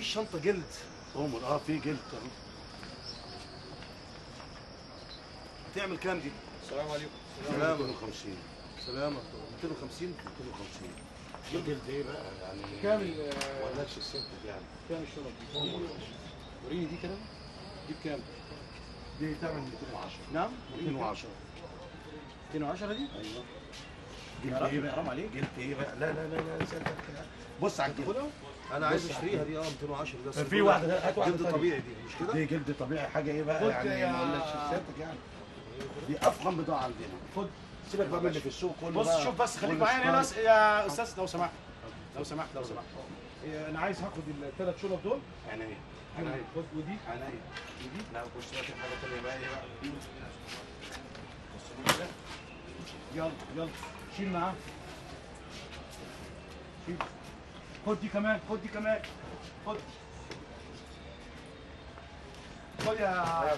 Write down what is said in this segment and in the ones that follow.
مفيش شنطه جلد عمر اه في جلد اهو تعمل كام دي السلام عليكم سلام 250 سلامة 250 250 في جلد ايه بقى يعني كام ال- ما اقولكش الست يعني كام الشنط دي؟ وريني دي كده دي بكام؟ دي تعمل 210 نعم 210 210 دي؟ ايوه يا جلد راجل ايه بقى حرام عليك. جلد ايه بقى لا لا لا لا سيادتك بص على الجلد خدها انا عايز اشتريها دي اه 210 ده في واحدة، هات واحدة جلد تانية. طبيعي دي مش كده دي جلد طبيعي حاجه ايه بقى خد يعني يا- ما اقولكش سيادتك يعني دي افخم بضاعه عندنا خد سيبك بقى من اللي في السوق كله بص بقى شوف بس خليك والستايل. معايا هنا بس يا استاذ لو سمحت لو سمحت لو سمحت إيه، انا عايز هاخد الثلاث شنط دول عينيا عينيا خد ودي عينيا ودي لا بص بقى في حاجه ثانيه بقى ايه بقى بص دي كده يلا يلا شيل معاه شيل خد دي كمان خد دي كمان خد خد يا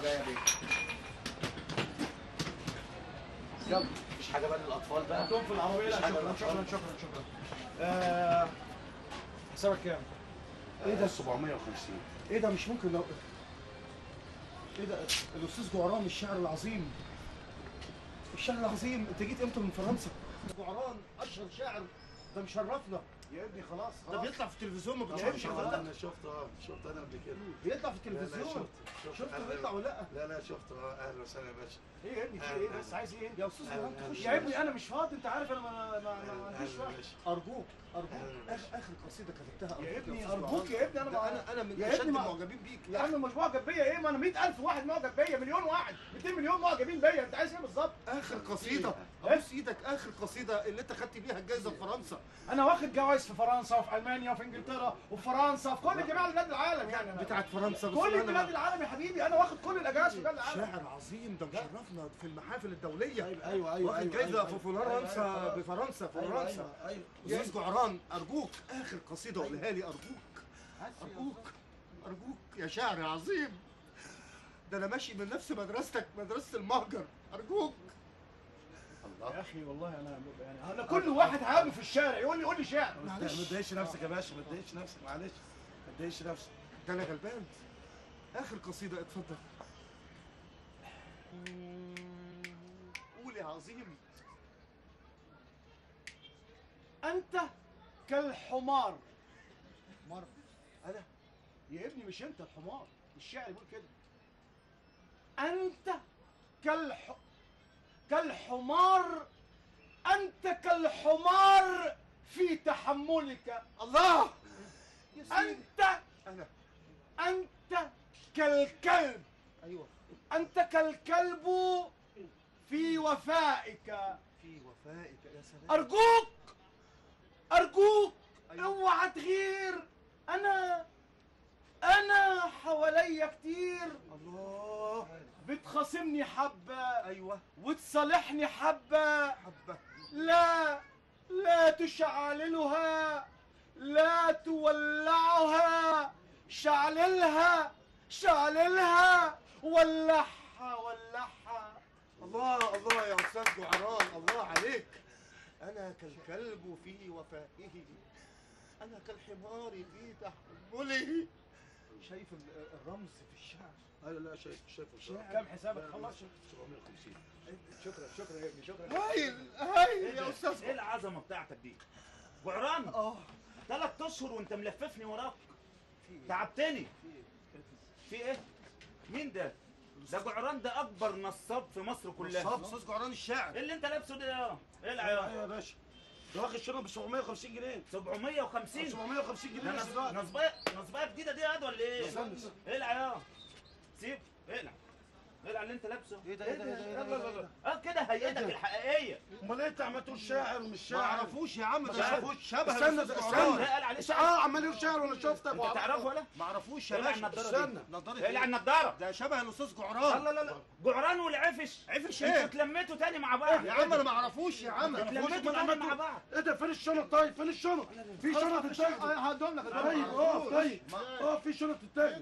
يلا مش حاجه بقى للاطفال بقى حطهم في العربية لا مش حاجة شكرا للأطفال. شكرا شكرا شكرا آه، حسابك كام؟ ايه ده 750 ايه ده مش ممكن لو ايه ده الاستاذ جعران الشاعر العظيم الشاعر العظيم انت جيت امتى من فرنسا؟ جعران اشهر شاعر ده مشرفنا يا ابني خلاص ده بيطلع في التلفزيون ما بتشوفش شفت الكلام ده انا شفت اه شفت انا قبل كده بيطلع في لا، لا، التلفزيون شفت شفته أهلاً. بيطلع ولا لا؟ لا لا شفت اه اهلا وسهلا يا باشا ايه يا ابني في ايه بس عايز ايه؟ يا استاذ جعران أهلاً، تخش أهلاً. يا ابني انا مش فاضي انت عارف انا ما ما ما ما عنديش أهلاً، وقت ماشي. ارجوك ارجوك أهلاً، اخر اخر قصيده كتبتها يا أرجوك ابني أستاذ ارجوك جعران. يا ابني انا ده انا انا من يا اشد ابني ما- المعجبين بيك يا عم مش معجب بيا ايه ما انا 100000 واحد معجب بيا مليون واحد 200 مليون معجبين بيا انت عايز ايه بالظبط اخر قصيده إيه؟ ابوس ايدك اخر قصيده اللي انت خدت بيها الجائزه في فرنسا انا واخد جوائز في فرنسا وفي المانيا وفي انجلترا وفي فرنسا في كل جميع بلاد العالم يعني أنا بتاعت فرنسا بس كل أنا- بلاد العالم يا حبيبي انا واخد كل الاجازات في بلاد العالم شاعر عظيم ده مشرفنا في المحافل الدوليه ايوه ايوه ايوه واخد ايوه جايزه أيوة، في أيوة، فرنسا أيوة، بفرنسا في أيوة، فرنسا أيوة، أيوة. استاذ جعران ارجوك اخر قصيده قولها لي ارجوك ارجوك ارجوك يا شاعر عظيم ده انا ماشي من نفس مدرستك مدرسه المهجر ارجوك يا اخي والله انا يعني انا كل واحد هقابله في الشارع يقول لي قول لي شعر ما تضايقش نفسك يا باشا ما تضايقش نفسك معلش ما تضايقش نفسك ده انا غلبان اخر قصيده اتفضل قول يا عظيم انت كالحمار مر انا يا ابني مش انت الحمار الشاعر يقول كده انت كالح كالحمار انت كالحمار في تحملك الله يا سيدي انت انا انت كالكلب ايوه انت كالكلب في وفائك في وفائك يا سلام ارجوك ارجوك أيوة. اوعى تغير انا انا حواليا كتير الله بتخاصمني حبه ايوه وتصالحني حبه حبه لا لا تشعللها لا تولعها شعللها شعللها ولعها ولعها الله الله يا استاذ جعران الله عليك انا كالكلب في وفائه انا كالحمار في تحمله شايف ال- الرمز في الشعر ايوه لا شايف شايف الشارع كم حسابك خلص 750 شكرا شكرا يا ابني شكرا هايل هايل يا استاذ ايه العظمه بتاعتك دي؟ جعران اه ثلاث اشهر وانت ملففني وراك تعبتني في ايه؟ مين ده؟ ده جعران ده اكبر نصاب في مصر كلها صاب استاذ جعران الشاعر ايه اللي انت لابسه ده يا ايه ايوه العيار؟ يا باشا ده واخد شنط ب 750 جنيه 750 750 ده جنيه نص- بس دلوقتي. نصبايه نصبايه جديده دي ياد ولا ايه؟ استنى، استنى. ايه العيار؟ سيب اقلع اقلع اللي انت لابسه ايه ده ايه ده ايه ده ايه ده يلا، إيه ده؟ يلا، يلا. اه كده هيئتك الحقيقيه امال ايه انت عمال تقول شاعر ومش ما شاعر اعرفوش يا عم ما ده تعرفوش. شبه استنى، الأستاذ استنى. جعران. ده قال عليه اه شعر عمال يقول شاعر وانا شفتك انت تعرفه ولا؟ ما اعرفوش يا اقلع باشا النضاره استنى. دي نضاره اقلع ايه النضاره ده شبه الاستاذ لا جعران لا لا لا جعران والعفش عفش انتوا ايه اتلميتوا تاني مع بعض يا عم انا ما اعرفوش يا عم اتلميتوا ما أنا تاني عملت- مع بعض ايه ده فين الشنط طيب فين الشنط في شنط التاجر هدوم لك طيب اقف طيب اقف في شنط التاجر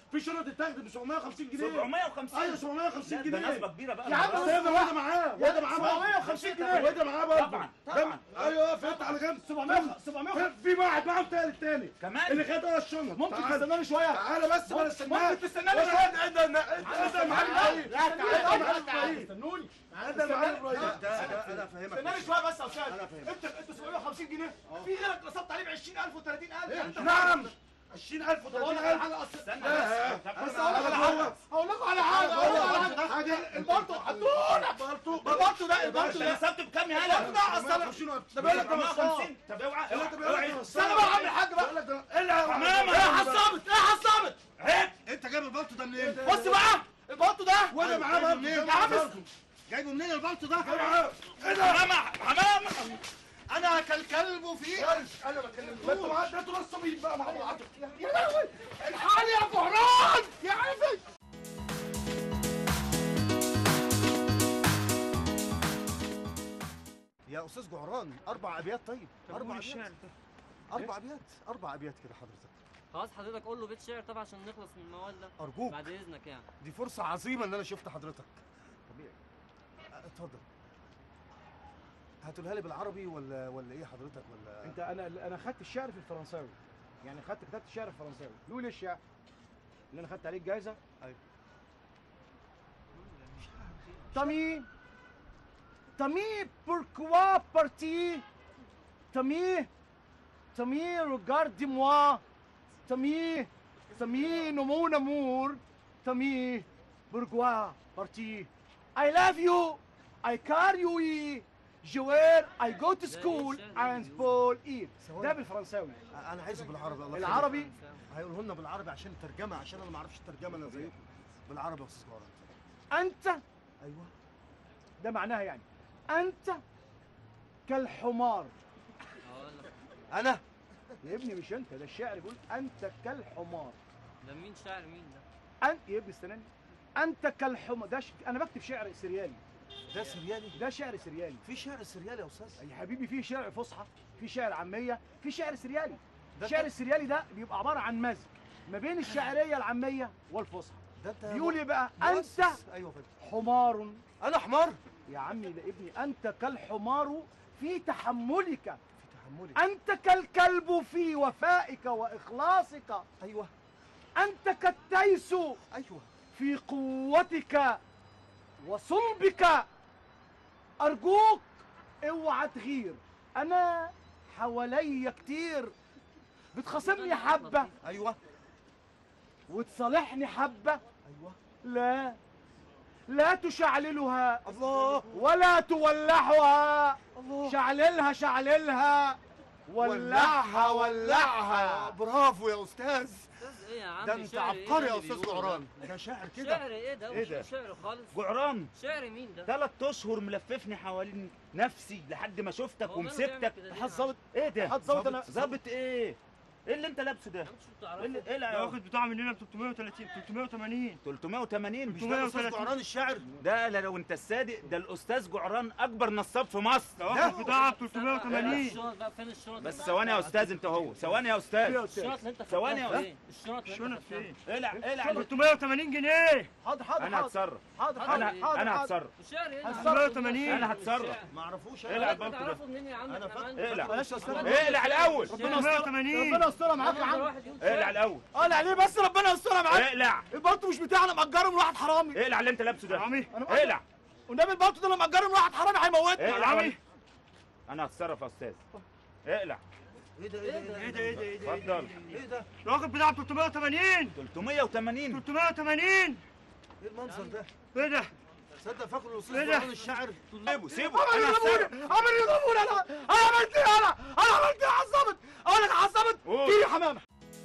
في شنط اتاخدت ب 750 جنيه 750 ايوه 750 لا، جنيه ده نسبة كبيرة بقى يا عم أنا بس- استنى واحده معاه واحده معاه برضه. 750 جنيه واحده معاه برضه طبعا طبعا ايوه فهمت على جنب 700 700 في واحد معاه تالت تاني كمان اللي خد اه الشنط ممكن تعال. تستناني شويه تعالى بس ولا استناك ممكن تستناني ولا شويه انت انت انت يا معلم ابراهيم لا تعالى تعالى يا معلم ابراهيم استنوني انت يا معلم ابراهيم ده ده انا فاهمك استناني شويه بس يا استاذ أنا فاهمك. انت انت 750 جنيه في غيرك نصبت عليه ب 20000 و30000 انت نعم 20000 اقول لك و30000 على حاجه اصلا استنى لا. بس بس هقول لك على حاجه هقول لكم على حاجه هقول لكم على حاجه حاجه البلطو هدونا البلطو ده البلطو انت ده نسبت بكام يا البلطو هلا؟ ده اصلا ده بيقول لك ده نصاب 750 طب اوعى ده بيقول لك اوعى ده استنى بقى اعمل حاجه بقى بيقول لك ده ايه اللي حمامة. ايه حصامت ايه حصامت عيب انت جايب البلطو ده منين؟ بص بقى البلطو ده وانا معاه برضه منين؟ جايبه يا عم برضه. جايبه منين البلطو ده؟ حمامة حمامة انا كالكلب في انا بكلمك ما انتوا معاه ده انتوا نصابين بقى مع بعض يا لهوي الحقني يا فهران يا عفش يا استاذ جعران اربع ابيات طيب اربع ابيات اربع ابيات اربع ابيات كده حضرتك خلاص حضرتك قول له بيت شعر طبعا عشان نخلص من الموال ده ارجوك بعد اذنك يعني دي فرصه عظيمه ان انا شفت حضرتك طبيعي أه، اتفضل هتقولها لي بالعربي ولا ولا ايه حضرتك ولا انت انا انا خدت الشعر في الفرنساوي يعني خدت كتبت الشعر الفرنساوي بيقول ايه الشعر اللي انا خدت عليه الجايزه أيوة. تامي تامي pourquoi parti تامي تامي regarde-moi تامي تامي non mon amour تامي pourquoi parti I love you I carry you jouer I go to school and fall in ده بالفرنساوي أه، انا عايزه بالعربي الله العربي يخليك. هيقولوا لنا بالعربي عشان الترجمه عشان انا ما اعرفش الترجمه انا زيكم بالعربي يا استاذ جعران أنت ايوه ده معناها يعني أنت كالحمار اقول لك انا يا ابني مش أنت ده الشعر بيقول أنت كالحمار ده مين شاعر مين ده أنت يا ابني استناني أنت كالحمار ده ش... أنا بكتب شعر سريالي ده سريالي ده شعر سريالي في شعر سريالي يا استاذ يا حبيبي في شعر فصحى في شعر عامية في شعر سريالي ده الشعر أنت- السريالي ده بيبقى عبارة عن مزج ما بين الشعرية العامية والفصحى ده انت بيقول ايه بقى مؤسس. أنت ايوه فندم حمار انا حمار يا عمي ده ابني أنت كالحمار في تحملك في تحملي أنت كالكلب في وفائك وإخلاصك ايوه أنت كالتيس ايوه في قوتك وصلبك أرجوك اوعى تغير أنا حواليا كتير بتخاصمني حبة ايوه وتصالحني حبة ايوه لا لا تشعللها الله ولا تولعها الله شعللها شعللها ولعها ولعها برافو يا استاذ استاذ ايه يا عم ده انت شعر إيه عبقري ده يا اللي استاذ بيقوله جعران ده شاعر ده؟ كده شعر ايه ده إيه مش ده؟ شعر خالص جعران شعر مين ده ثلاث اشهر ملففني حوالين نفسي لحد ما شفتك هو ماله بيعمل ومسكتك كده ليه؟ حظبت ايه ده؟ حظبت انا ظابط ايه؟ ايه اللي انت لابسه ده؟ أنت شو ايه بتعرفه اللي ايه اللي واخد بتاع مننا ب 330 380 380 مش ده استاذ جعران الشاعر ده لا لو انت الصادق ده الاستاذ جعران اكبر نصاب في مصر ده واخد بتاع ب 380 الشنط بقى فين الشنط بس ثواني يا استاذ انت هو ثواني يا استاذ الشنط اللي انت ثواني يا خدتها فين الشنط اللي الشنط انت خدتها فين؟ اقلع اقلع 380 جنيه حاضر حاضر انا حاضر هتصرف حاضر حاضر، حاضر انا حاضر انا حاضر. هتصرف الشعر ايه هتصرف. 380. انا هتصرف ما اعرفوش اقلع انا البلطو ده تعرفوا منين يا عم أنا إحنا فاكر. معانا- اقلع معلش يا استاذ اقلع الاول ربنا يستر 380 ربنا يسترها معاك يا أكبر عم واحد يقول شعر. اقلع الاول قال عليه بس ربنا يسترها معاك اقلع البلطو مش بتاعنا مأجره من واحد حرامي اقلع اللي انت لابسه ده عمي انا اقلع والنبي البلطو ده انا مأجره من واحد حرامي هيموتني اقلع عمي. ولا- انا هتصرف يا استاذ اقلع ايه ده ايه ايه ده ده ايه ده ايه ده ايه ده اتفضل ايه ده ده واخد بتاع ب 380 380 380 ايه المنظر ده ايه ده تصدق فاكر الاستاذ إيه ده؟ جعران الشاعر سيبه سيبه عمل انا يضربوني هتصرف عمل يضربوني انا انا عملت ايه انا انا عملت ايه عصبت اقول لك عصبت قول. طيري يا حمامه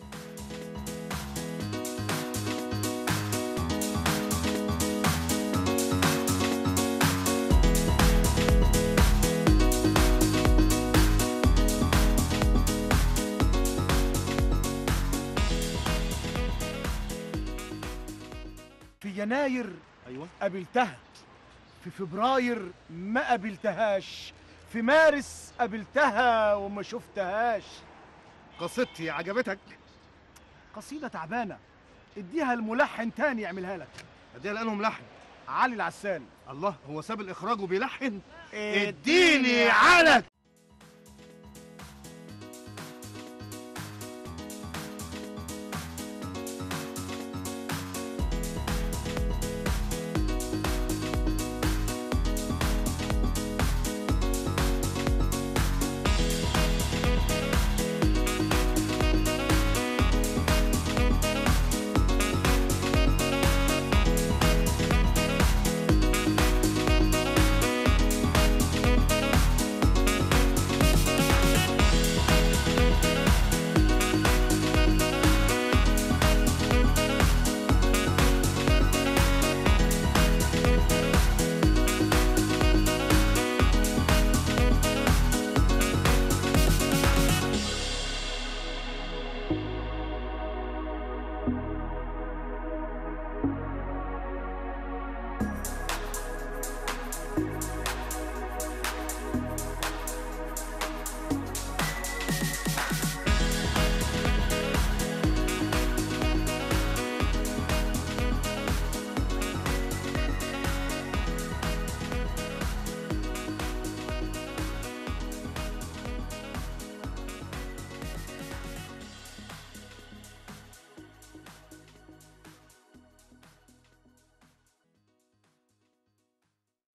في يناير ايوه قابلتها في فبراير ما قابلتهاش في مارس قابلتها وما شفتهاش قصيدتي عجبتك قصيدة تعبانة اديها الملحن تاني يعملها لك اديها لانهم لحن علي العسال الله هو ساب الاخراج وبيلحن اديني علك Thank